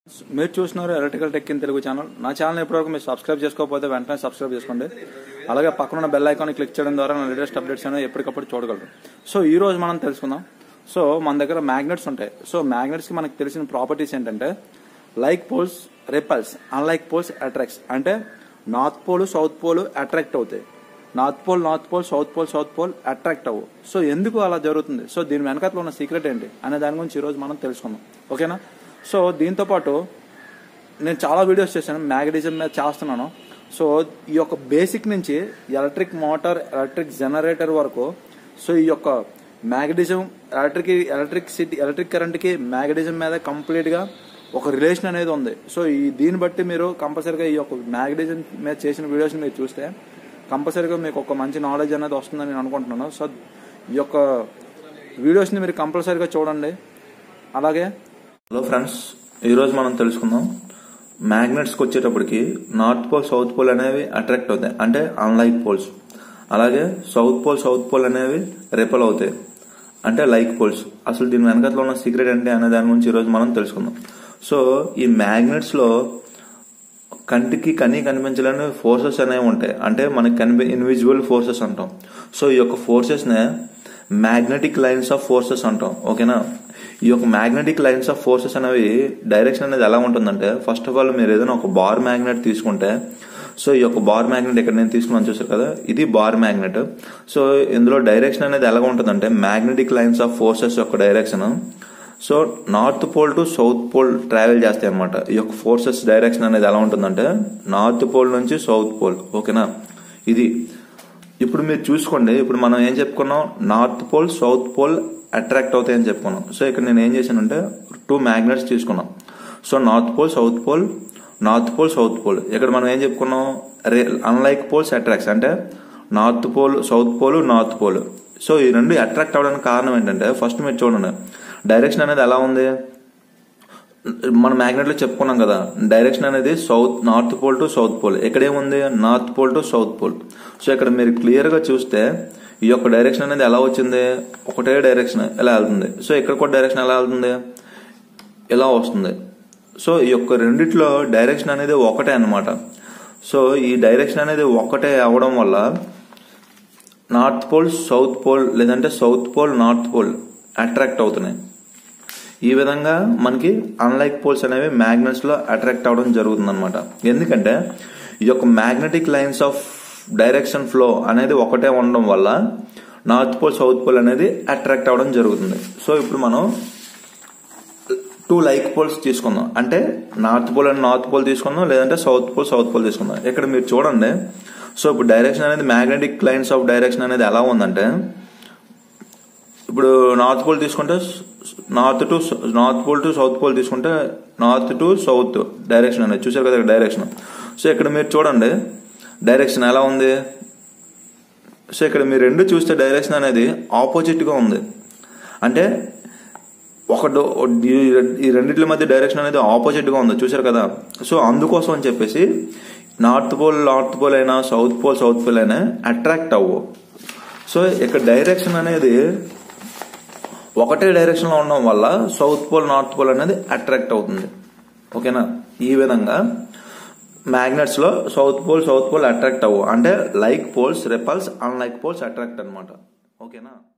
మీరు చూస్తున్నారు electrical tech in Telugu channel నా ఛానల్ ఇప్పటివరకు మీరు సబ్స్క్రైబ్ చేసుకోకపోతే వెంటనే సబ్స్క్రైబ్ చేసుకోండి అలాగే పక్కన ఉన్న బెల్ ఐకాన్ క్లిక్ చేయడం ద్వారా నా లేటెస్ట్ అప్డేట్స్ అనేవి ఎప్పటికప్పుడు చూడగలరు సో ఈ రోజు మనం తెలుసుకుందాం సో మన దగ్గర మ్యాగ్నెట్స్ ఉంటాయి సో మ్యాగ్నెట్స్ కి మనకు తెలిసిన ప్రాపర్టీస్ ఏంటంటే like poles repels unlike poles attracts అంటే north pole south pole attract అవుతాయి north pole north pole south pole south pole attract అవ్వు సో ఎందుకు అలా జరుగుతుంది సో దీని వెనకాతలో ఉన్న సీక్రెట్ ఏంటి అనే దాని గురించి ఈరోజు మనం తెలుసుకుందాం ఓకేనా సో దీంతో పాటు నేను చాలా వీడియోస్ చేశాను మ్యాగ్నటిజం మీద చేస్తున్నాను సో ఈ యొక్క బేసిక్ నుంచి ఎలక్ట్రిక్ మోటార్ ఎలక్ట్రిక్ జనరేటర్ వరకు సో ఈ యొక్క magnetism electric electricity electric కరెంట్కి మ్యాగ్నటిజం మీద కంప్లీట్గా ఒక రిలేషన్ అనేది ఉంది సో ఈ దీన్ని బట్టి మీరు కంపల్సరీగా ఈ యొక్క మ్యాగ్నటిజం మీద చేసిన వీడియోస్ మీరు చూస్తే కంపల్సరీగా మీకు ఒక మంచి నాలెడ్జ్ అనేది వస్తుందని నేను అనుకుంటున్నాను సో ఈ యొక్క వీడియోస్ని మీరు కంపల్సరీగా చూడండి అలాగే హలో ఫ్రెండ్స్ ఈరోజు మనం తెలుసుకుందాం మ్యాగ్నెట్స్కి వచ్చేటప్పటికి నార్త్ పోల్ సౌత్ పోల్ అనేవి అట్రాక్ట్ అవుతాయి అంటే అన్లైక్ పోల్స్ అలాగే సౌత్ పోల్ సౌత్ పోల్ అనేవి రెపల్ అవుతాయి అంటే లైక్ పోల్స్ అసలు దీని వెనకట్లో ఉన్న సీక్రెట్ ఏంటి అనే దాని గురించి ఈరోజు మనం తెలుసుకుందాం సో ఈ మ్యాగ్నెట్స్ లో కంటికి కని కనిపించలేని ఫోర్సెస్ అనేవి ఉంటాయి అంటే మనకి కనిపి ఇన్విజువల్ ఫోర్సెస్ అంటాం సో ఈ యొక్క ఫోర్సెస్ నే మ్యాగ్నెటిక్ లైన్స్ ఆఫ్ ఫోర్సెస్ అంటాం ఓకేనా ఈ యొక్క మ్యాగ్నెటిక్ లైన్స్ ఆఫ్ ఫోర్సెస్ అనేవి డైరెక్షన్ అనేది ఎలా ఉంటుందంటే ఫస్ట్ ఆఫ్ ఆల్ మీరు ఏదైనా ఒక బార్ మ్యాగ్నెట్ తీసుకుంటే సో ఈ యొక్క బార్ మ్యాగ్నెట్ ఇక్కడ నేను తీసుకున్నాను చూసారు కదా ఇది బార్ మ్యాగ్నెట్ సో ఇందులో డైరెక్షన్ అనేది ఎలా ఉంటుందంటే మ్యాగ్నెటిక్ లైన్స్ ఆఫ్ ఫోర్సెస్ యొక్క direction so north pole to south pole travel చేస్తాయి అనమాట ఈ యొక్క ఫోర్సెస్ డైరెక్షన్ అనేది ఎలా ఉంటుందంటే నార్త్ పోల్ నుంచి సౌత్ పోల్ ఓకేనా ఇది ఇప్పుడు మీరు చూసుకోండి ఇప్పుడు మనం ఏం చెప్పుకున్నాం north pole south pole attract అవుతాయని చెప్పుకున్నాం సో ఇక్కడ నేను ఏం చేశానంటే టూ మ్యాగ్నెట్స్ తీసుకున్నాం so north pole south pole north pole south pole ఇక్కడ మనం ఏం చెప్పుకున్నాం అన్లైక్ పోల్స్ అట్రాక్ట్స్ అంటే north pole south pole north pole so ఈ రెండు అట్రాక్ట్ అవడానికి కారణం ఏంటంటే ఫస్ట్ మీరు చూడండి డైరెక్షన్ అనేది ఎలా ఉంది మన మ్యాగ్నెట్ లో చెప్పుకున్నాం కదా డైరెక్షన్ అనేది south north pole to south pole ఎక్కడేముంది north pole to south pole so ఇక్కడ మీరు క్లియర్ గా చూస్తే ఈ యొక్క డైరెక్షన్ అనేది ఎలా వచ్చింది ఒకటే డైరెక్షన్ ఎలా వెళ్తుంది సో ఇక్కడ కూడా డైరెక్షన్ ఎలా వెళ్తుంది ఇలా వస్తుంది సో ఈ యొక్క రెండిట్లో డైరెక్షన్ అనేది ఒకటే అనమాట సో ఈ డైరెక్షన్ అనేది ఒకటే అవడం వల్ల నార్త్ పోల్ సౌత్ పోల్ లేదంటే south pole north pole attract అవుతున్నాయి ఈ విధంగా మనకి అన్లైక్ పోల్స్ అనేవి మ్యాగ్నెట్స్ లో అట్రాక్ట్ అవడం జరుగుతుంది అనమాట ఎందుకంటే ఈ యొక్క magnetic lines of direction flow అనేది ఒకటే ఉండడం వల్ల నార్త్ పోల్ సౌత్ పోల్ అనేది అట్రాక్ట్ అవడం జరుగుతుంది సో ఇప్పుడు మనం టూ లైక్ పోల్స్ తీసుకుందాం అంటే north pole and north pole తీసుకుందాం లేదంటే సౌత్ పోల్ సౌత్ పోల్ తీసుకుందాం ఇక్కడ మీరు చూడండి సో ఇప్పుడు డైరెక్షన్ అనేది మ్యాగ్నెటిక్ లైన్స్ ఆఫ్ డైరెక్షన్ అనేది ఎలా ఉందంటే ఇప్పుడు నార్త్ పోల్ తీసుకుంటే north to north pole to south pole తీసుకుంటే నార్త్ టు సౌత్ డైరెక్షన్ అనేది చూసారు కదా డైరెక్షన్ సో ఇక్కడ మీరు చూడండి డైరెక్షన్ ఎలా ఉంది సో ఇక్కడ మీరు రెండు చూస్తే డైరెక్షన్ అనేది ఆపోజిట్ గా ఉంది అంటే ఒక ఈ రెండిట్ల మధ్య డైరెక్షన్ అనేది ఆపోజిట్ గా ఉంది చూసారు కదా సో అందుకోసం అని చెప్పేసి నార్త్ పోల్ నార్త్ పోల్ అయినా సౌత్ పోల్ సౌత్ పోల్ అయినా అట్రాక్ట్ అవ్వు సో ఇక్కడ డైరెక్షన్ అనేది ఒకటే డైరెక్షన్ లో ఉండడం వల్ల సౌత్ పోల్ నార్త్ పోల్ అనేది అట్రాక్ట్ అవుతుంది ఓకేనా ఈ విధంగా మ్యాగ్నెట్స్ లో south pole south pole attract అవ్వు అంటే like poles repels unlike poles attract అనమాట ఓకేనా